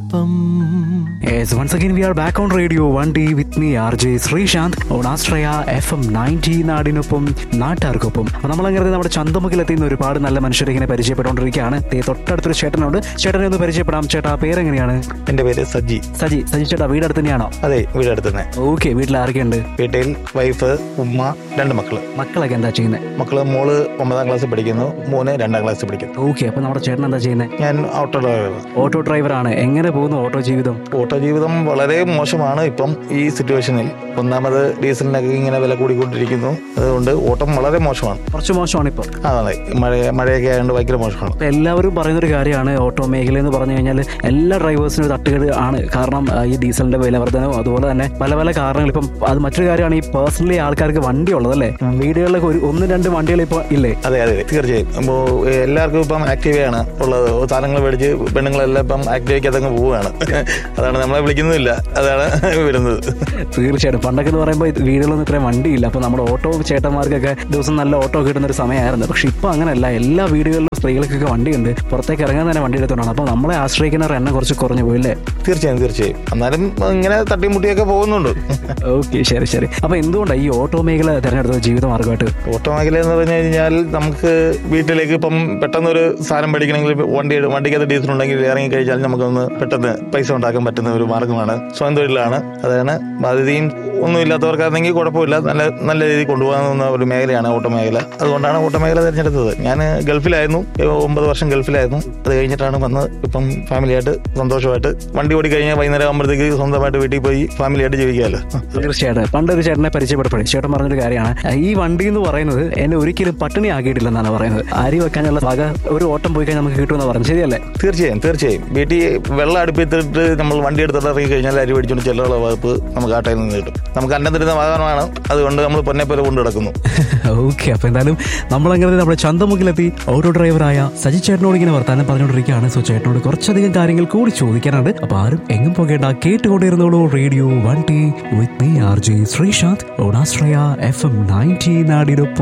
ഒപ്പം Yes, once again we are back on radio 1D with me RJ Sreesanth on Astraya FM 90 നാടിനൊപ്പം നാട്ടുകാർക്കൊപ്പം അപ്പോൾ നമ്മളങ്ങനെ നമ്മുടെ ചന്തമുഖിലെത്തിയുന്ന ഒരുപാട് നല്ല മനുഷ്യരെ ഇങ്ങനെ പരിചയപ്പെട്ടുകൊണ്ടിരിക്കുകയാണ് ദേ തൊട്ടടുത്തൊരു ചേട്ടനുണ്ട് ചേട്ടനെ ഒന്ന് പരിചയപ്പെടാം ചേട്ടാ പേരെങ്ങനെയാണ് എന്റെ പേര് സജ്ജി സജി സജി ചേട്ടാ വീടടുത്ത് തന്നെയാണോ അതെ വീടടുത്ത് തന്നെ ഓക്കെ വീട്ടിൽ ആരൊക്കെയുണ്ട് വീട്ടിൽ വൈഫ് ഉമ്മ രണ്ട് മക്കള് മക്കളൊക്കെ എന്താ ചെയ്യുന്നത് മക്കള് മോള് ഒമ്പതാം ക്ലാസ്സിൽ പഠിക്കുന്നു മോന് രണ്ടാം ക്ലാസ്സിൽ പഠിക്കുന്നു ഓക്കെ അപ്പോൾ നമ്മുടെ ചേട്ടൻ എന്താ ചെയ്യുന്നത് ഞാൻ ഓട്ടോ ഡ്രൈവർ ഓട്ടോ ഡ്രൈവറാണ് എങ്ങനെ പോകുന്നു ഓട്ടോ ജീവിതം ഓട്ടോ ജീവിതം വളരെ മോശമാണ് ഇപ്പം ഈ സിറ്റുവേഷനിൽ ഒന്നാമത് ഡീസലിനൊക്കെ ഇങ്ങനെ വില കൂടിക്കൊണ്ടിരിക്കുന്നു അതുകൊണ്ട് ഓട്ടം വളരെ മോശമാണ് കുറച്ച് മോശമാണ് ഇപ്പോൾ അതെ മഴ മഴയൊക്കെ ആയതുകൊണ്ട് ഭയങ്കര മോശമാണ് ഇപ്പൊ എല്ലാവരും പറയുന്ന ഒരു കാര്യമാണ് ഓട്ടോ മേഖല എന്ന് പറഞ്ഞു കഴിഞ്ഞാൽ എല്ലാ ഡ്രൈവേഴ്സിനും ഒരു തട്ടുകേട് ആണ് കാരണം ആ, ഈ ഡീസലിന്റെ വില വർധനവും അതുപോലെ തന്നെ പല പല കാരണങ്ങൾ ഇപ്പം അത് മറ്റൊരു കാര്യമാണ് ഈ പേഴ്സണലി ആൾക്കാർക്ക് വണ്ടി ഉള്ളതല്ലേ വീടുകളിലൊക്കെ ഒരു ഒന്ന് രണ്ട് വണ്ടികൾ ഇപ്പോൾ ഇല്ലേ അതെ അതെ തീർച്ചയായും അപ്പോൾ എല്ലാവർക്കും ഇപ്പം ആക്റ്റീവയാണ് ഉള്ളത് സാധനങ്ങൾ മേടിച്ച് പെണ്ണുങ്ങളെല്ലാം ഇപ്പം ആക്റ്റീവയ്ക്കകത്തങ്ങ് പോവുകയാണ് അതാണ് നമ്മളെ വിളിക്കുന്നില്ല അതാണ് വരുന്നത് തീർച്ചയായിട്ടും പണ്ടൊക്കെ എന്ന് പറയുമ്പോൾ ഇത് വീടുകളൊന്നും ഇത്രയും വണ്ടിയില്ല അപ്പോൾ നമ്മുടെ ഓട്ടോ ചേട്ടന്മാർക്കൊക്കെ ദിവസം നല്ല ഓട്ടോ കിട്ടുന്ന ഒരു സമയമായിരുന്നു പക്ഷെ ഇപ്പോൾ അങ്ങനെയല്ല എല്ലാ വീടുകളിലും സ്ത്രീകൾക്കൊക്കെ വണ്ടിയുണ്ട് പുറത്തേക്ക് ഇറങ്ങാൻ തന്നെ വണ്ടി എടുത്തോണ്ടാണ് അപ്പോൾ നമ്മളെ ആശ്രയിക്കുന്നവരുടെ എണ്ണം കുറച്ച് കുറഞ്ഞു പോയില്ലേ തീർച്ചയായും തീർച്ചയായും എന്നാലും ഇങ്ങനെ തട്ടിമുട്ടിയൊക്കെ പോകുന്നുണ്ട് ഓക്കെ ശരി ശരി അപ്പോൾ എന്തുകൊണ്ടാണ് ഈ ഓട്ടോ മേഖല തിരഞ്ഞെടുത്തത് ജീവിതമാർഗമായിട്ട് ഓട്ടോ മേഖല എന്ന് പറഞ്ഞു കഴിഞ്ഞാൽ നമുക്ക് വീട്ടിലേക്ക് ഇപ്പം പെട്ടെന്ന് ഒരു സാധനം മേടിക്കണമെങ്കിൽ വണ്ടി വണ്ടിക്കകത്ത് ഡീസൽ ഉണ്ടെങ്കിൽ ഇറങ്ങി കഴിഞ്ഞാൽ നമുക്കൊന്ന് പെട്ടെന്ന് പൈസ ഉണ്ടാക്കാൻ പറ്റുന്ന ഒരു മാർഗ്ഗമാണ് സ്വയം തൊഴിലാണ് അതാണ് ബാധ്യതയും ഒന്നും ഇല്ലാത്തവർക്കാണെങ്കിൽ കുഴപ്പമില്ല നല്ല നല്ല രീതിയിൽ കൊണ്ടുപോകാവുന്ന ഒരു മേഖലയാണ് ഓട്ടോ മേഖല അതുകൊണ്ടാണ് ഓട്ടോ മേഖല തിരഞ്ഞെടുത്തത് ഞാൻ ഗൾഫിലായിരുന്നു ഏഹ് ഒമ്പത് വർഷം ഗൾഫിലായിരുന്നു അത് കഴിഞ്ഞിട്ടാണ് വന്ന് ഇപ്പം ഫാമിലിയായിട്ട് സന്തോഷമായിട്ട് വണ്ടി ഓടി കഴിഞ്ഞാൽ വൈകുന്നേരം ആകുമ്പോഴത്തേക്ക് സ്വന്തമായിട്ട് വീട്ടിൽ പോയി ഫാമിലിയായിട്ട് ജീവിക്കാമല്ലോ തീർച്ചയായിട്ടും പണ്ടൊരു ചേട്ടനെ പരിചയപ്പെട്ടപ്പോഴേ ചേട്ടൻ പറഞ്ഞൊരു കാര്യമാണ് ഈ വണ്ടി എന്ന് പറയുന്നത് എന്നെ ഒരിക്കലും പട്ടിണി ആക്കിയിട്ടില്ലെന്നാണ് പറയുന്നത് അരി വെക്കാനുള്ള വക ഒരു ഓട്ടം പോയി കഴിഞ്ഞാൽ നമുക്ക് കിട്ടുമെന്ന് പറഞ്ഞു ശരിയല്ലേ തീർച്ചയായും തീർച്ചയായും വീട്ടിൽ വെള്ളം അടുപ്പിത്തിട്ട് നമ്മൾ വണ്ടി എടുത്തിട്ട് ഇറങ്ങി കഴിഞ്ഞാൽ അരി മേടിച്ചുകൊണ്ട് ചെല്ലുള്ള വകുപ്പ് നമുക്ക് ആ ടൈമിൽ നിന്ന് കിട്ടും നമുക്ക് അന്നം തരുന്ന വാഹനമാണ് അതുകൊണ്ട് നമ്മൾ പൊന്നെ പോലെ കൊണ്ടു നടക്കുന്നു ഓക്കെ അപ്പൊ എന്തായാലും നമ്മളങ്ങനെ നമ്മുടെ ചന്തമുഖിലെത്തി ഓട്ടോ ഡ്രൈവറായ സജി ചേട്ടനോട് ഇങ്ങനെ വർത്താനം പറഞ്ഞുകൊണ്ടിരിക്കുകയാണ് സോ ചേട്ടനോട് കുറച്ചധികം കാര്യങ്ങൾ കൂടി ചോദിക്കാനുണ്ട് അപ്പൊ ആരും എങ്ങും പോകേണ്ട കേട്ടുകൊണ്ടിരുന്നോളൂ radio one T with me R J Sreesanth ഓണാശ്രയ എഫ് എം നയൻറ്റി നാടിനൊപ്പം